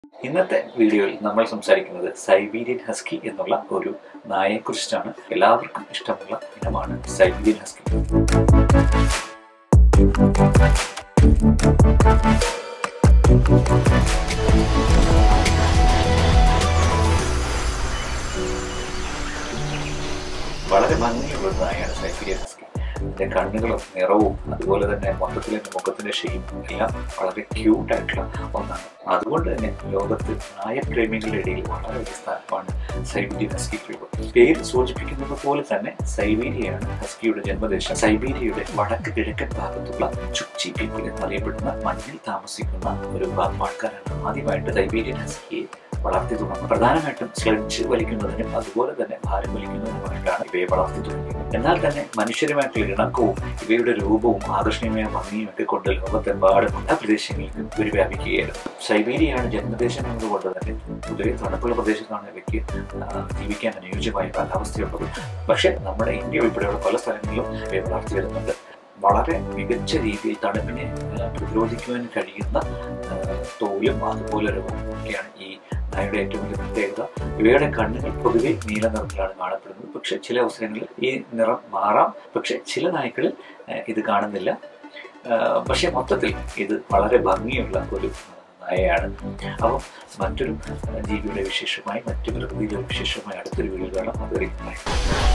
ഇന്നത്തെ വീഡിയോയിൽ നമ്മൾ സംസാരിക്കുന്നത് സൈബീരിയൻ ഹസ്കി എന്നുള്ള ഒരു നായയെക്കുറിച്ചിട്ടാണ് എല്ലാവർക്കും ഇഷ്ടമുള്ള ഇനമാണ് സൈബീരിയൻ ഹസ്കി വളരെ ഭംഗിയുള്ള ഒരു നായയാണ് സൈബീരിയൻ ഹസ്കി അതിന്റെ കണ്ണുകളും നിറവും അതുപോലെ തന്നെ മൊത്തത്തിൽ എൻ്റെ മുഖത്തിന്റെ ഷെയ്പ്പും എല്ലാം വളരെ ക്യൂട്ട് ആയിട്ടുള്ള ഒന്നാണ് അതുകൊണ്ട് തന്നെ ലോകത്ത് നായപ്രേമികളുടെ ഇടയിൽ വളരെ വലിയ സ്ഥാനമാണ് സൈബീരിയൻ ഹസ്കിക്കുള്ളത് പേര് സൂചിപ്പിക്കുന്നത് പോലെ തന്നെ സൈബീരിയയാണ് ഹസ്കിയുടെ ജന്മദേശം സൈബീരിയയുടെ വടക്ക് കിഴക്കൻ ഭാഗത്തുള്ള ചുക്ചി പീപ്പിൾ എന്നറിയപ്പെടുന്ന മണ്ണിൽ താമസിക്കുന്ന ഒരു വിഭാഗം ആൾക്കാരാണ് ആദ്യമായിട്ട് സൈബീരിയൻ ഹസ്കിയെ വളർത്തി തുടങ്ങുന്നത് പ്രധാനമായിട്ടും സ്ലഡ്ജ് വലിക്കുന്നതിനും അതുപോലെ തന്നെ ഭാരം വലിക്കുന്നതിനുമായിട്ടാണ് ഇവയെ വളർത്തി തുടങ്ങിയത് എന്നാൽ തന്നെ മനുഷ്യരുമായിട്ടുള്ള ഇണക്കവും ഇവയുടെ രൂപവും ആകർഷണീയമായ ഭംഗിയും ഒക്കെ കൊണ്ട് ലോകത്തെമ്പാടും എല്ലാ പ്രദേശങ്ങളിലും ഇവർ വ്യാപിക്കുകയായിരുന്നു സൈബീരിയയാണ് ജന്മദേശം എന്നതുകൊണ്ട് തന്നെ പൊതുവെ തണുപ്പുള്ള പ്രദേശത്താണ് ഇവയ്ക്ക് ആ, ജീവിക്കാൻ അനുയോജ്യമായ കാലാവസ്ഥയുള്ളത് പക്ഷേ നമ്മുടെ ഇന്ത്യ ഉൾപ്പെടെയുള്ള പല സ്ഥലങ്ങളിലും ഇവയെ വളർത്തി വരുന്നുണ്ട് വളരെ മികച്ച രീതിയിൽ തണുപ്പിനെ ആ, പ്രതിരോധിക്കുവാൻ കഴിയുന്ന ആ, തോലും അതുപോലെ രൂപവും ഒക്കെയാണ് ഈ നായയുടെ ഏറ്റവും വലിയ പ്രത്യേകത ഇവയുടെ കണ്ണുകൾ പൊതുവെ നീല നിറത്തിലാണ് കാണപ്പെടുന്നത് പക്ഷെ ചില അവസരങ്ങളിൽ ഈ നിറം മാറാം പക്ഷെ ചില നായ്ക്കളിൽ ആ, ഇത് കാണുന്നില്ല ആ, പക്ഷെ മൊത്തത്തിൽ ഇത് വളരെ ഭംഗിയുള്ള ഒരു ആ, നായയാണ് അപ്പം മറ്റൊരു ആ, ജീവിയുടെ വിശേഷമായി മറ്റു പ്രകൃതിയുടെ വിശേഷമായി അടുത്തൊരു വീഡിയോ കാണാം അതുവരെ bye.